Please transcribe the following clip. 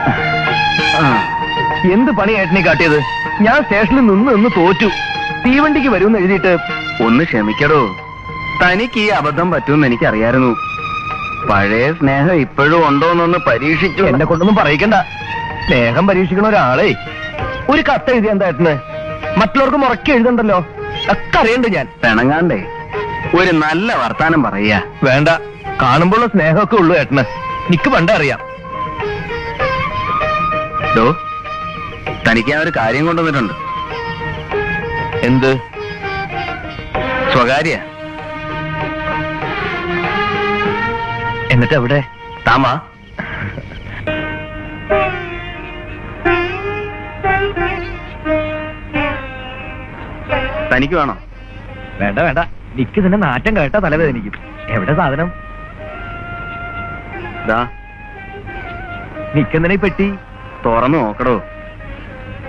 ആ, എന്ത് പണി ഏട്ടനെ കാട്ടിയത് ഞാൻ സ്റ്റേഷനിൽ നിന്ന് നിന്ന് തോറ്റു തീവണ്ടിക്ക് വരുമെന്ന് എഴുതിയിട്ട് ഒന്ന് ക്ഷമിക്കടോ തനിക്ക് ഈ അബദ്ധം പറ്റുമെന്ന് എനിക്കറിയായിരുന്നു പഴയ സ്നേഹം ഇപ്പോഴും ഉണ്ടോന്നൊന്ന് പരീക്ഷിച്ചു എന്നെ കൊണ്ടൊന്നും പറയിക്കണ്ട സ്നേഹം പരീക്ഷിക്കണ ഒരാളെ ഒരു കത്ത് എഴുതിയ എന്താ ഏട്ടന് മറ്റുള്ളവർക്ക് മുറക്കി എഴുതണ്ടല്ലോ ഒക്കെ അറിയണ്ട് ഞാൻ പിണങ്ങാണ്ടേ ഒരു നല്ല വർത്താനം പറയാ വേണ്ട കാണുമ്പോഴുള്ള സ്നേഹമൊക്കെ ഉള്ളു ഏട്ടന് നിക്ക് പണ്ടേ അറിയാം ഡോ തനിക്ക് ഞാൻ ഒരു കാര്യം കൊണ്ടുവന്നിട്ടുണ്ട് എന്ത് സ്വകാര്യ എന്നിട്ട് എവിടെ താമാ തനിക്ക് വേണോ വേണ്ട വേണ്ട നിക്ക് ഇതിന്റെ നാറ്റം കേട്ടാ തലവേദനിക്കും എവിടെ സാധനം ദാ നിക്കെന്തിനാ ഈ പെട്ടി തുറന്നു നോക്കടോ